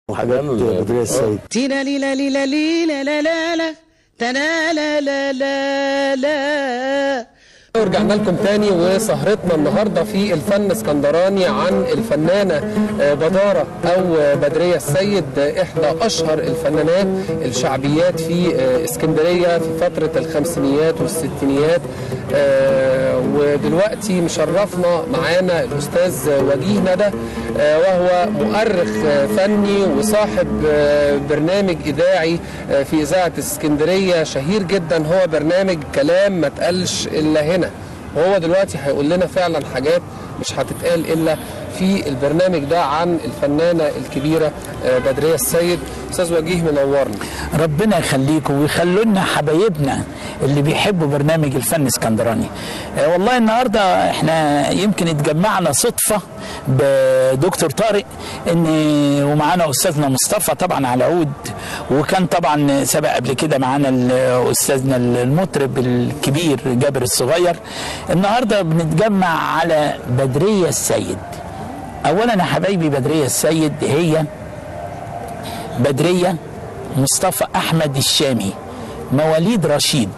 وحاجات بدرية السيد تينا ليلا ليلا ليلا لا لا لا تنا لا لا لا لا ورجعنا لكم تاني وسهرتنا النهارده في الفن اسكندراني عن الفنانه آه، بداره او آه، بدريه السيد آه، احدى اشهر الفنانات الشعبيات في آه، اسكندريه في فتره الخمسينيات والستينيات آه، ودلوقتي مشرفنا معانا الاستاذ وجيه ندى آه، وهو مؤرخ آه، فني وصاحب آه، برنامج اذاعي آه، في اذاعه اسكندريه شهير جدا هو برنامج كلام ما اتقالش الا هنا وهو دلوقتي هيقول لنا فعلا حاجات مش هتتقال الا في البرنامج ده عن الفنانه الكبيره آه، بدريه السيد استاذ وجيه منورنا ربنا يخليكم ويخلوا لنا حبايبنا اللي بيحبوا برنامج الفن اسكندراني آه، والله النهارده احنا يمكن اتجمعنا صدفه بدكتور طارق ان ومعانا استاذنا مصطفى طبعا على العود وكان طبعا سبق قبل كده معانا ال- استاذنا المطرب الكبير جابر الصغير النهارده بنتجمع على بدريه السيد اولا يا حبايبي بدريه السيد هي بدرية مصطفى أحمد الشامي مواليد رشيد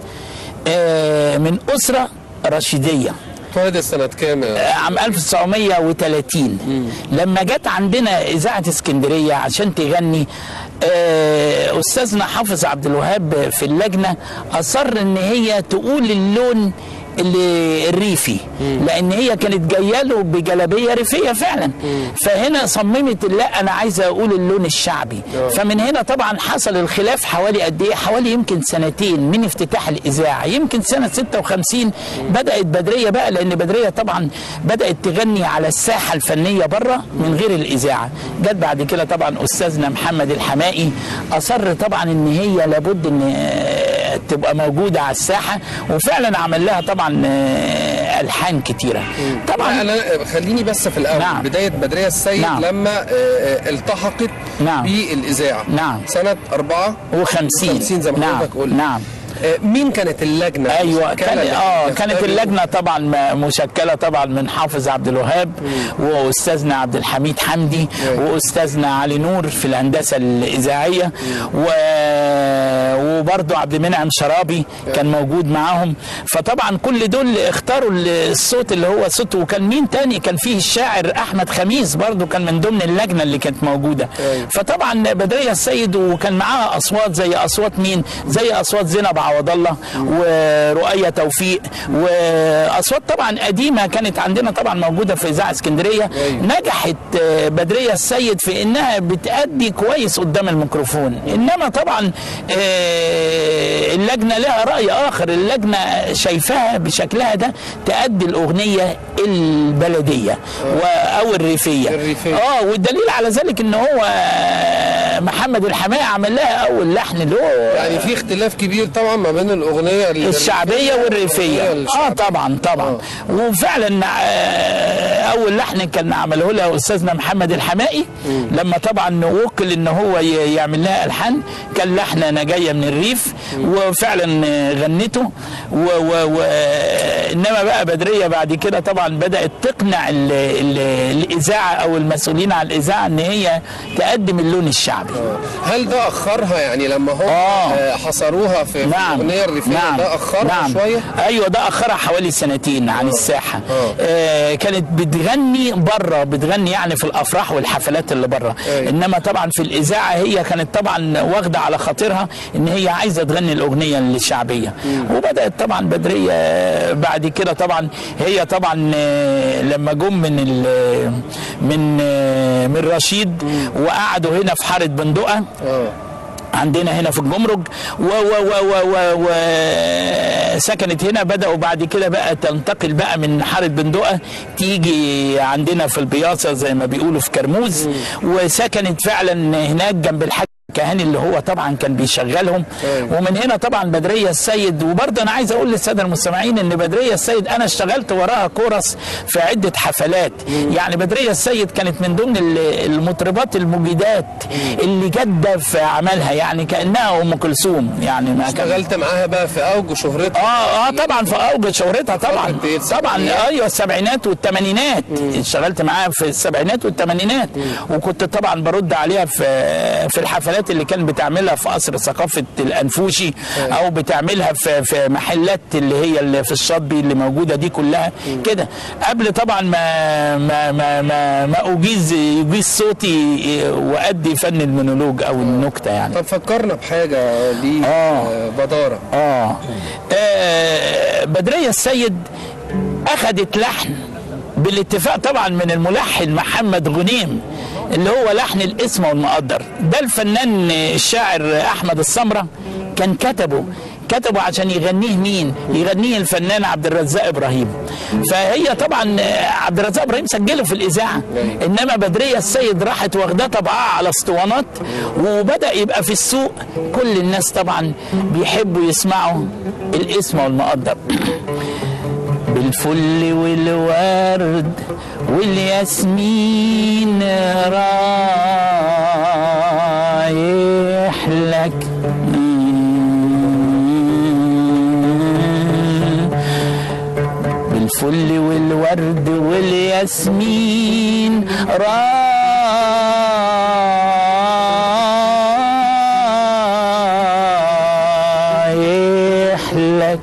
آه، من أسرة رشيدية اتولدت سنه كام يا آه، عام 1930 لما جت عندنا إذاعة اسكندرية عشان تغني آه، أستاذنا حافظ عبد الوهاب في اللجنة أصر إن هي تقول اللون اللي الريفي لان هي كانت جايه له بجلابيه ريفيه فعلا فهنا صممت لا انا عايزه اقول اللون الشعبي فمن هنا طبعا حصل الخلاف حوالي قد ايه حوالي يمكن سنتين من افتتاح الاذاعه يمكن سنه 56 بدات بدريه بقى لان بدريه طبعا بدات تغني على الساحه الفنيه بره من غير الاذاعه جت بعد كده طبعا استاذنا محمد الحمائي اصر طبعا ان هي لابد ان آه، تبقى موجوده على الساحه وفعلا عمل لها طبعا آه، الحان كتيره طبعا انا خليني بس في الاول نعم. بدايه بدريه السيد نعم. لما آه، آه، التحقت نعم. بالاذاعه نعم. سنه 4 وخمسين 50 زي ما نعم حضرتك قلت نعم آه، مين كانت اللجنه ايوه المشكلة كان اللي اه بتختار كانت اللجنه طبعا م- مشكله طبعا من حافظ عبد الوهاب واستاذنا عبد الحميد حمدي واستاذنا علي نور في الهندسه الاذاعيه و... وبرضه عبد المنعم شرابي كان موجود معاهم فطبعا كل دول اختاروا الصوت اللي هو صوته وكان مين تاني كان فيه الشاعر احمد خميس برضه كان من ضمن اللجنه اللي كانت موجوده أيوة. فطبعا بدريه السيد وكان معاها اصوات زي اصوات مين زي اصوات زينب عوض الله ورؤية توفيق واصوات طبعا قديمه كانت عندنا طبعا موجوده في اذاعه اسكندريه أيوة. نجحت آه، بدريه السيد في انها بتأدي كويس قدام الميكروفون انما طبعا آه، اللجنه لها راي اخر اللجنه شايفاها بشكلها ده تأدي الاغنيه البلديه و- او الريفيه الريفية. اه والدليل على ذلك ان هو آه، محمد الحماقي عمل لها اول لحن اللي هو يعني في اختلاف كبير طبعا ما بين الاغنيه ال- الشعبيه والريفيه الأغنية اه الشعبية. طبعا طبعا وفعلا آه، اول لحن كان عمله لها استاذنا محمد الحمائي لما طبعا وكل ان هو ي- يعمل لها الحان كان لحن انا جايه من الريف وفعلا آه، غنته و و و آه، انما بقى بدريه بعد كده طبعا بدات تقنع ال ال الاذاعه او المسؤولين على الاذاعه ان هي تقدم اللون الشعبي هل ده اخرها يعني لما هم آه. آه، حصروها في في نعم الاغنيه الريفيه نعم ده اخرها نعم شويه ايوه ده اخرها حوالي سنتين عن الساحه آه. آه كانت بتغني بره بتغني يعني في الافراح والحفلات اللي بره أيوة. انما طبعا في الاذاعه هي كانت طبعا واخده على خاطرها ان هي عايزه تغني الاغنيه الشعبيه وبدات طبعا بدريه آه، بعد كده طبعا هي طبعا آه، لما جم من ال- من آه، من رشيد وقعدوا هنا في حاره بندقه اه عندنا هنا في الجمرك و و و و و و سكنت هنا بدأوا بعد كده بقى تنتقل بقى من حارة بندقة تيجي عندنا في البياصة زي ما بيقولوا في كرموز وسكنت فعلا هناك جنب الحاج الكهاني اللي هو طبعا كان بيشغلهم أيوة. ومن هنا طبعا بدريه السيد وبرضه انا عايز اقول للساده المستمعين ان بدريه السيد انا اشتغلت وراها كورس في عده حفلات يعني بدريه السيد كانت من ضمن ال- المطربات المجيدات اللي جاده في عملها يعني كانها ام كلثوم يعني ما كان اشتغلت معاها بقى في اوج شهرتها اه اه طبعا في اوج شهرتها طبعا فترة إيه؟ طبعا السبعينات؟ ايوه السبعينات والثمانينات اشتغلت معاها في السبعينات والثمانينات وكنت طبعا برد عليها في في الحفلات اللي كان بتعملها في قصر ثقافه الانفوشي او بتعملها في في محلات اللي هي اللي في الشاطبي اللي موجوده دي كلها كده قبل طبعا ما ما ما ما, ما اجيز يجيز صوتي وادي فن المونولوج او النكته يعني طب فكرنا بحاجه دي آه. آه، بداره آه. آه بدرية السيد أخذت لحن بالاتفاق طبعا من الملحن محمد غنيم اللي هو لحن الاسم والمقدر ده الفنان الشاعر أحمد السمرة كان كتبه كتبه عشان يغنيه مين؟ يغنيه الفنان عبد الرزاق ابراهيم. فهي طبعا آه، عبد الرزاق ابراهيم سجله في الاذاعه انما بدريه السيد راحت واخداه طبعها على اسطوانات وبدا يبقى في السوق كل الناس طبعا بيحبوا يسمعوا الاسم والمقدر. بالفل والورد والياسمين رايح لك بالفل والورد والياسمين رايح لك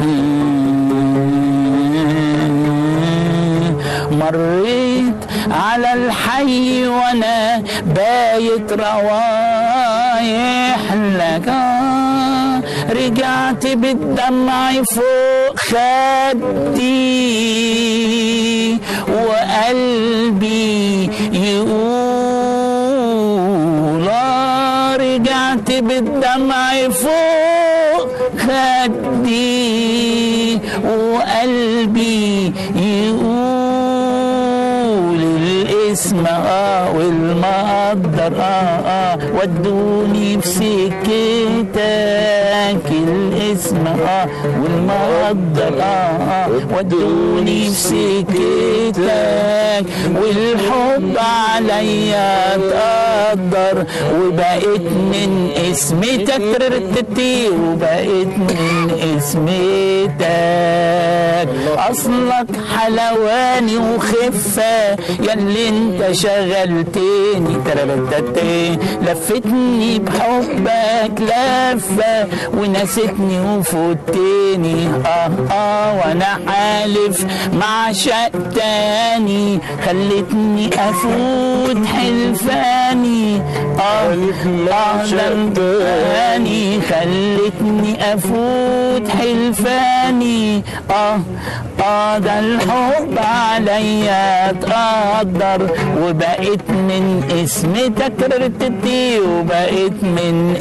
مريت على الحي وانا بايت روايح لك آه، رجعت بالدمع فوق خدي وقلبي يقول آه، رجعت بالدمع فوق خدي وقلبي يقول الاسم اه والمقدر اه اه ودوني في سكتك الاسم اه والمقدر اه اه ودوني في سكتك والحب عليا تقدر وبقيت من اسمتك ترتتي وبقيت من اسمتك اصلك حلواني وخفه ياللي انت شغلتني تربتتي لفتني بحبك لفه ونسيتني وفوتني اه اه وانا حالف مع شق تاني خلتني افوت حلفاني اه اه تاني خلتني افوت حلفاني اه اه ده الحب عليا تقدر وبقيت من اسمتك رتتي وبقيت من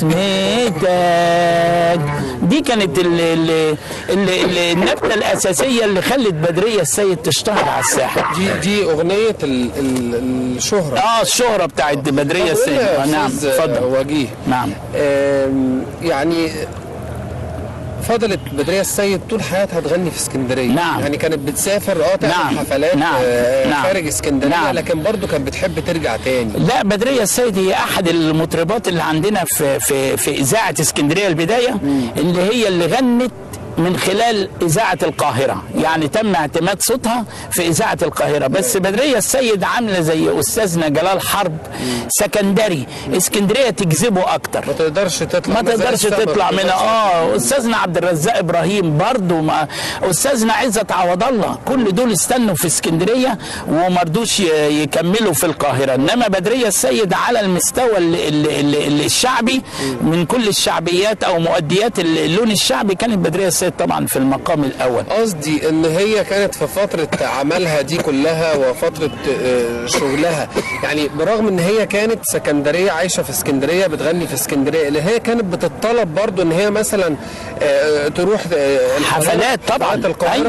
اسمتك دي كانت ال ال ال ال النبته الاساسيه اللي خلت بدريه السيد تشتهر على الساحه دي دي اغنيه ال ال الشهره اه الشهره بتاعت بدريه طب قول السيد لي يا آه نعم أستاذ اتفضل وجيه نعم آم، يعني فضلت بدرية السيد طول حياتها تغني في اسكندرية نعم. يعني كانت بتسافر اه تعمل نعم. حفلات نعم. آه، نعم. خارج اسكندرية نعم. لكن برضو كانت بتحب ترجع تاني لا بدرية السيد هي أحد المطربات اللي عندنا في في في إذاعة اسكندرية البداية اللي هي اللي غنت من خلال إذاعة القاهرة يعني تم اعتماد صوتها في إذاعة القاهرة بس بدرية السيد عاملة زي أستاذنا جلال حرب سكندري اسكندرية تجذبه أكتر ما تقدرش تطلع ما زي تقدرش السما، تطلع ما منها تقدرش. اه استاذنا عبد الرزاق ابراهيم برضو ما استاذنا عزت عوض الله كل دول استنوا في اسكندريه وما رضوش ي- يكملوا في القاهره انما بدريه السيد على المستوى ال ال ال ال الشعبي من كل الشعبيات او مؤديات ال- اللون الشعبي كانت بدريه السيد طبعا في المقام الاول قصدي ان هي كانت في فترة عملها دي كلها وفترة آه، شغلها يعني برغم ان هي كانت سكندرية عايشة في اسكندرية بتغني في اسكندرية اللي هي كانت بتطلب برضو ان هي مثلا آه، تروح آه، القاهرة، حفلات طبعا حفلات القاهرة ايوه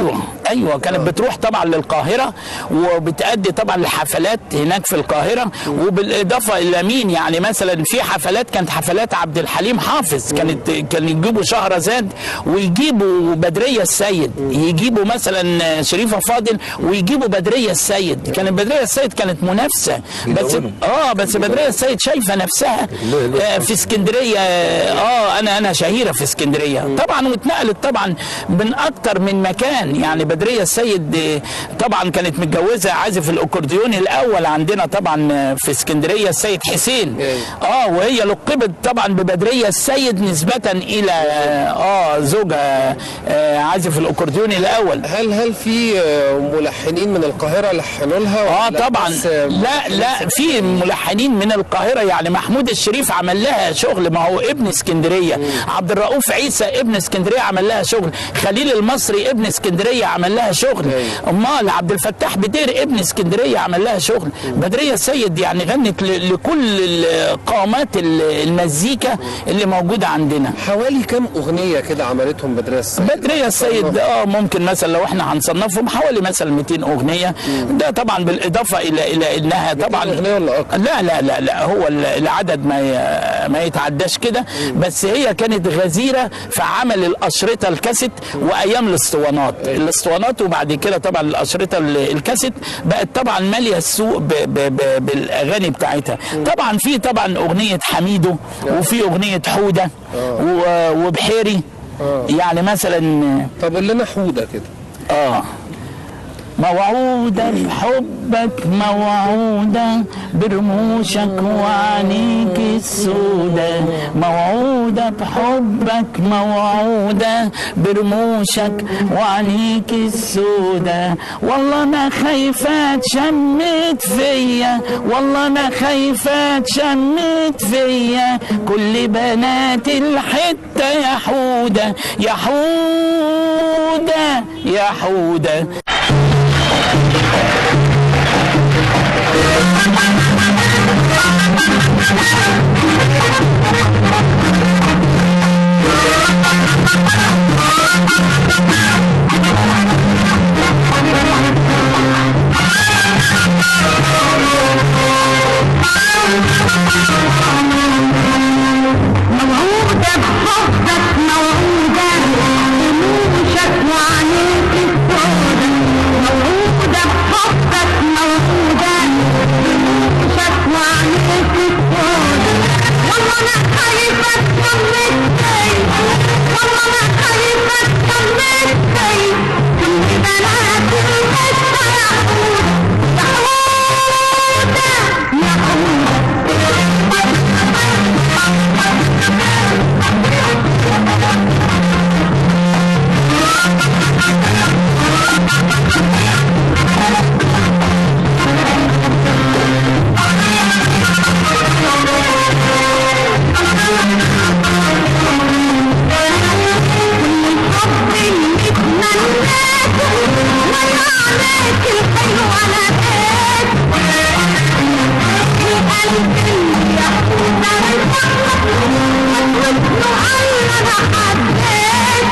ايوه كانت بتروح طبعا للقاهره وبتأدي طبعا الحفلات هناك في القاهره وبالاضافه الى مين يعني مثلا في حفلات كانت حفلات عبد الحليم حافظ كانت كانوا يجيبوا شهرزاد ويجيبوا بدريه السيد يجيبوا مثلا شريفه فاضل ويجيبوا بدريه السيد كانت بدريه السيد كانت منافسه بس بيدونوا. اه بس بدريه السيد شايفه نفسها آه، في اسكندريه اه انا انا شهيره في اسكندريه طبعا واتنقلت طبعا من اكتر من مكان يعني بدريه السيد آه، طبعا كانت متجوزه عازف الاكورديون الاول عندنا طبعا آه، في اسكندريه السيد حسين إيه. اه وهي لقبت طبعا ببدريه السيد نسبه الى اه زوجها آه، عازف الاكورديون الاول هل هل في آه، ملحنين من القاهره لحنوا لها اه ولا طبعا بس، آه، لا لا في ملحنين من القاهره يعني محمود الشريف عمل لها شغل ما هو ابن اسكندريه عبد الرؤوف عيسى ابن اسكندريه عمل لها شغل خليل المصري ابن اسكندريه عمل لها شغل أيوة. امال عبد الفتاح بدير ابن اسكندريه عمل لها شغل بدريه السيد يعني غنت ل- لكل ال- قامات ال- المزيكا اللي موجوده عندنا حوالي كم اغنيه كده عملتهم بدريه السيد بدرية السيد اه ممكن مثلا لو احنا هنصنفهم حوالي مثلا 200 اغنيه ده طبعا بالاضافه الى الى انها طبعا أغنية ولا أكتر؟ لا لا لا لا هو ال- العدد ما ي- ما يتعداش كده بس هي كانت غزيره في عمل الاشرطه الكاسيت وايام الاسطوانات الاسطوانات وبعد كده طبعا الاشرطه ال- الكاسيت بقت طبعا ماليه السوق ب ب ب بالاغاني بتاعتها طبعا في طبعا اغنيه حميدو وفي اغنيه حوده و- وبحيري يعني مثلا طب قول لنا حوده كده اه موعودة بحبك موعودة برموشك وعينيك السودة موعودة بحبك موعودة برموشك وعينيك السودة والله أنا خايفة تشمت فيا والله أنا خايفة تشمت فيا كل بنات الحتة يا حودة يا حودة يا حودة موعودة بحبك موعودة بنوشك وعينيك السودة موعودة بحبك موعودة بنوشك وعينيك السودة والله أنا خايفة تكمل زي والله أنا خايفة تكمل زي كل بنات الحتة يا حودة يا حودة يا الحب اللي اتمناك ويعملك الحلو على ايدك القلب اللي يحوط واسمه انا حبيت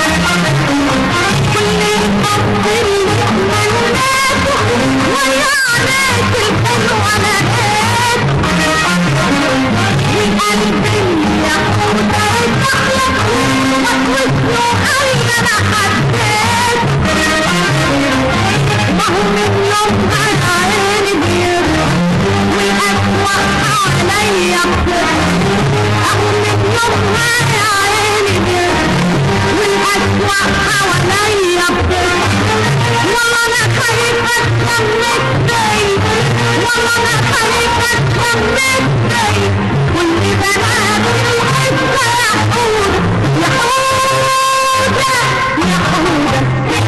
كل الحب اللي اتمناك ويعملك الحلو على ايدك القلب اللي يحوط واسمه انا حبيت ما هو من يوم انا عيني بيرجع والاسوأ عليا بترجع اهو من يوم انا عيني بيرجع والاسوأ حواليا بترجع والله انا خايفة اتلمت زي والله انا خايفة اتلمت زي كل بنات الحتة يا حودة يا حودة يا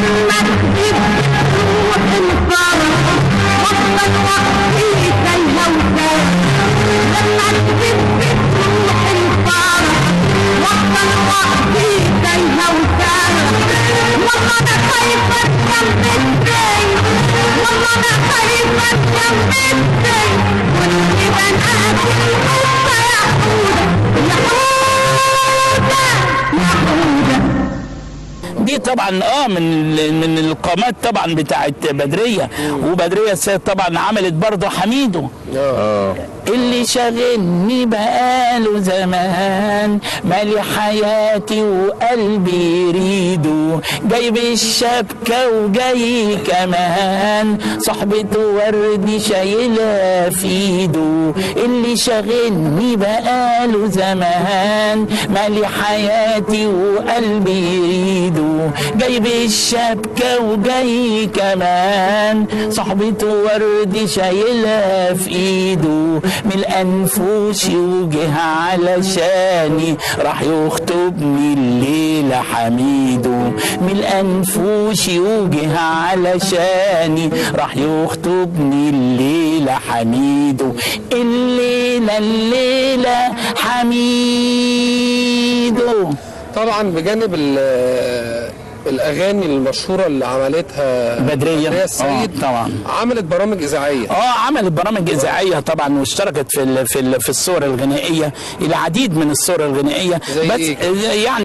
لما تغيب بتروح الفرح وافضل وحدي تايهة وتايهة لما تغيب بتروح الفرح وافضل وحدي تايهة وتايهة والله انا خايفة اتجمدتي والله انا خايفة اتجمدتي كل بنات الحب يا حودة يا حودة يا حودة دي طبعا اه من ال- من القامات طبعا بتاعت بدريه وبدريه السيد طبعا عملت برضه حميدو اه اللي شاغلني بقاله زمان مالي حياتي وقلبي يريده جايب الشبكة وجاي كمان صاحبته وردي شايلها في ايده اللي شاغلني بقاله زمان مالي حياتي وقلبي يريده جايب الشبكة وجاي كمان صاحبته وردي شايلها في ايده من الانفوش وجه علشاني راح يخطبني الليلة حميدو من الانفوش وجه علشاني راح يخطبني الليلة حميدو الليلة الليلة حميدو طبعا بجانب ال- الاغاني المشهوره اللي عملتها بدرية. بدرية السيد آه، طبعا. عملت برامج اذاعيه اه عملت برامج اذاعيه طبعا واشتركت في ال في ال في الصور الغنائيه العديد من الصور الغنائيه زي بس إيه؟ يعني